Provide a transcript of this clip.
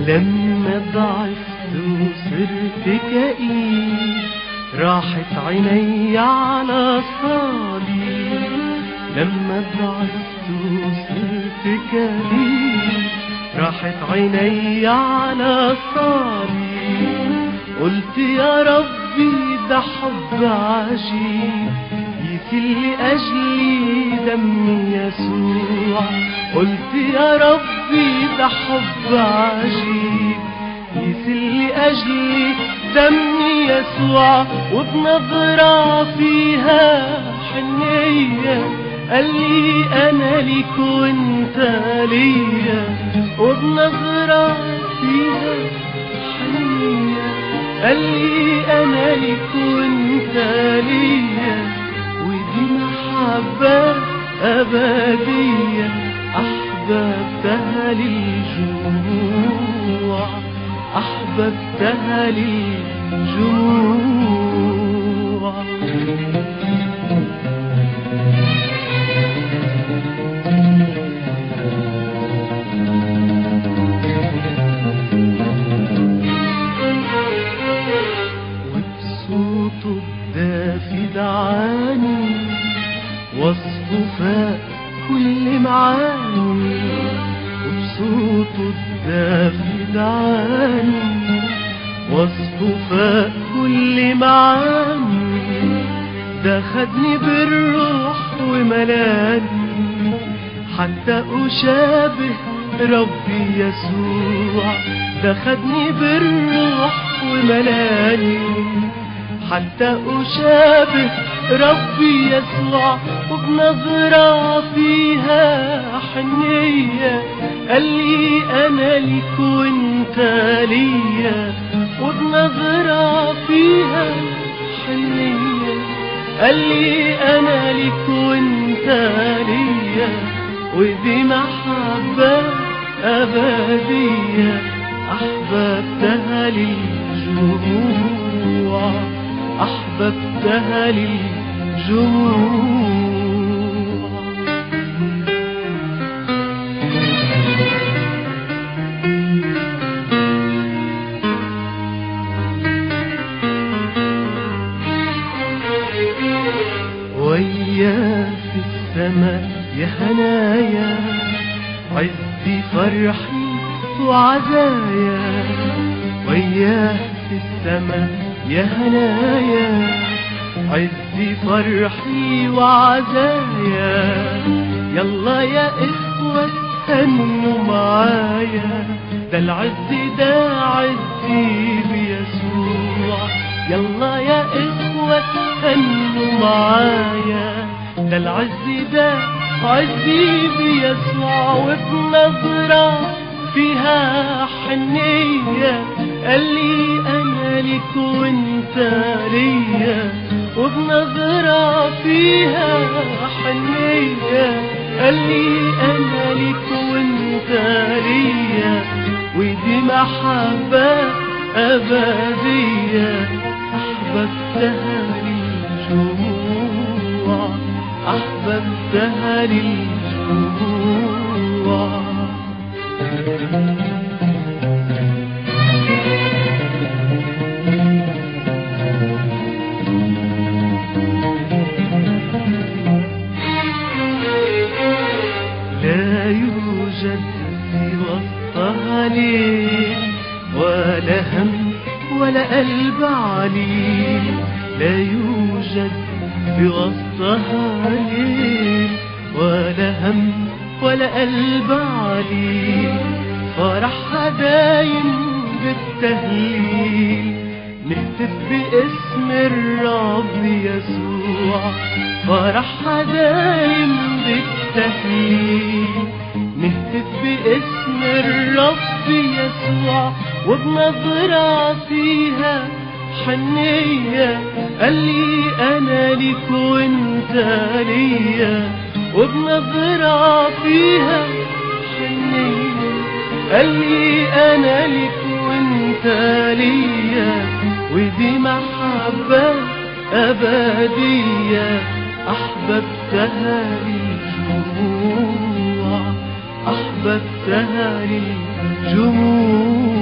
لما ضعفت وصرت كئيب راحت عيني على صليب لما ضعفت وصرت كئيب راحت عيني على صليب قلت يا ربي ده حب عجيب يسيل لأجلي دم يسوع قلت يا ربي ده حب عجيب يسيل لأجلي دم يسوع وبنظرة فيها حنية قال لي أنا ليك وانت ليا وبنظرة فيها حنية قال لي أنا ليك وانت ليا ودي محبة أبدية أحببتها للجموع أحببتها للجموع وبصوته الدافي دعاني وصفه فاق كل معاني وبصوته الدافي دعاني وصفه فاق كل معاني ده خدني بالروح وملاني حتى أشابه ربي يسوع ده خدني بالروح وملاني حتى أشابه ربي يسوع وبنظرة فيها حنية قال لي أنا ليك وانت ليا وبنظرة فيها حنية قال لي أنا ليك وانت ليا ودي محبة أبدية أحببتها للجموع أحببتها للجموع وياه في السماء يا هنايا عزي فرحي وعزايا وياه في السماء يا هنايا عزي فرحي وعزايا يلا يا إخوة هنوا معايا ده العز ده عزي بيسوع يلا يا إخوة هنوا معايا ده العز ده عزي بيسوع وبنظرة فيها حنية قال لي أنا ليك وانت ليا وبنظرة فيها حنية قال لي أنا ليك وانت ليا ودي محبة أبدية أحببتها للجموع أحببتها للجموع لا يوجد في وسطها ليل ولا هم ولا قلب عليل لا يوجد في وسطها ليل ولا هم ولا قلب عليل فرحها دايم بالتهليل نهتف باسم الرب يسوع فرحها دايم بالتهليل نهتف باسم الرب يسوع وبنظرة فيها حنية قال لي أنا ليك وانت ليا وبنظرة فيها حنية قال لي أنا ليك وانت ليا ودي محبة أبدية أحببتها للجموع أحببتها للجموع